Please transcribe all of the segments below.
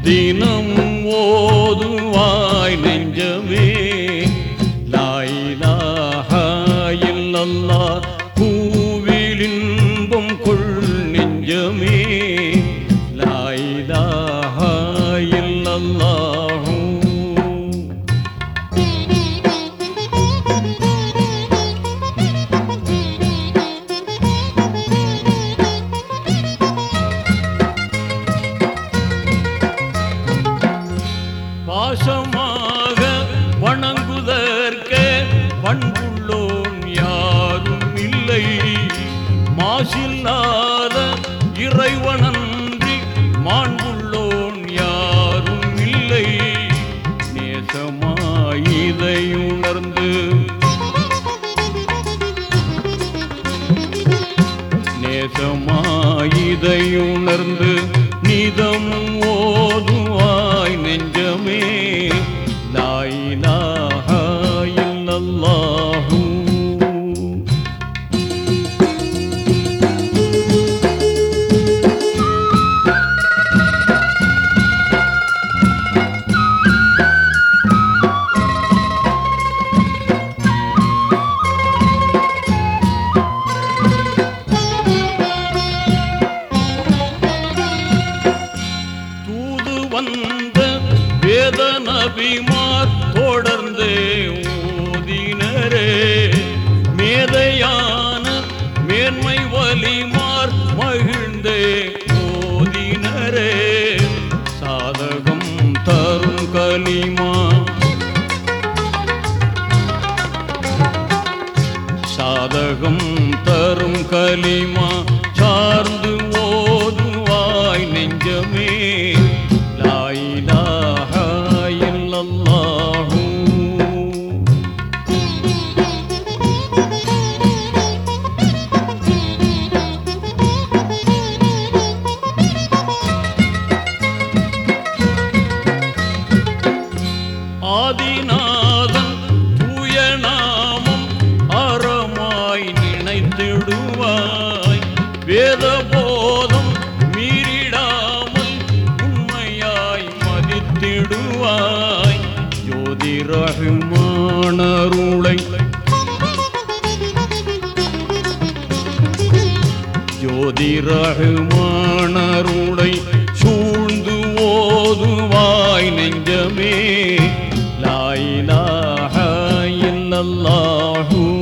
தினம் ஓதுவாய் நெஞ்சமே லாயிலாக இல்லல்லா பூவில் இன்பம் கொள் நெஞ்சமே லாயிலாக இல்லல்லாஹூ பாசமாக வணங்குதற்கே பண்புள்ளோன் யாரும் இல்லை மாசில்லாத இறைவனன்றி மாண்புள்ளோன் யாரும் இல்லை நேசமாய் இதை உணர்ந்து நேசமாய் இதை உணர்ந்து நிதம் ஓதுவாய் நெஞ்சமே லாயிலாக இல்லல்லாஹூ தூது வந்த வேத நபிமார் தொடர்ந்தே ஓதினரே மேதையான மேன்மை வலிமார் மகிழ்ந்தே ஓதினரே சாதகம் தரும் கலிமா சாதகம் தரும் கலிமா சார்ந்து ஓதுவாய் நெஞ்சமே லாயிலாக இல்லல்லாஹூ ஆதிநாதன் தூய நாமம் அறமாய் நினைத்திடுவாய் வேத போதம் மீறிடாமல் உண்மையாய் மதித்திடுவாய் ஜோதி ரஹ்மானருளை ஜோதி ரஹ்மானருளை சூழ்ந்து ஓதுவாய் நெஞ்சமே லாயிலாக இல்லல்லாஹூ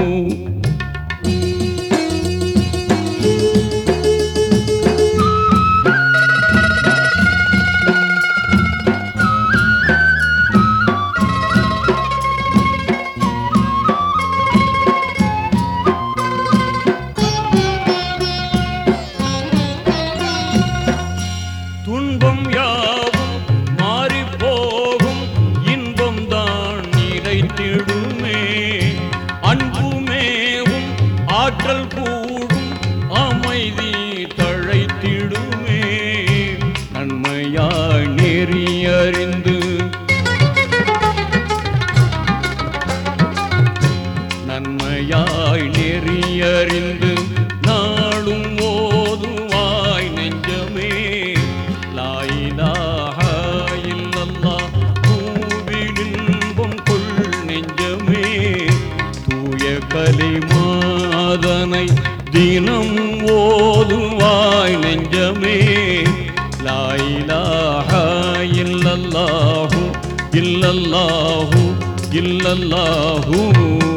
துன்பம் யாவும் மாறி போகும் இன்பம் தான் நிறைத்திடுமே அன்புமேவும் ஆற்றல் கூடும் அமைதி தழைத்திடுமே நன்மையாய் நெறியறிந்து நன்மையாய் நெறியறிந்து நாளும் ஓதுவாய் நெஞ்சமே லாயிலாக இல்லல்லா பூவில் இன்பம் கொள் நெஞ்சமே தூய கலிமாதனை தினம் ஓதுவாய் நெஞ்சமே லாயிலாக இல்லல்லாஹு இல்லல்லாஹு இல்லல்லாஹு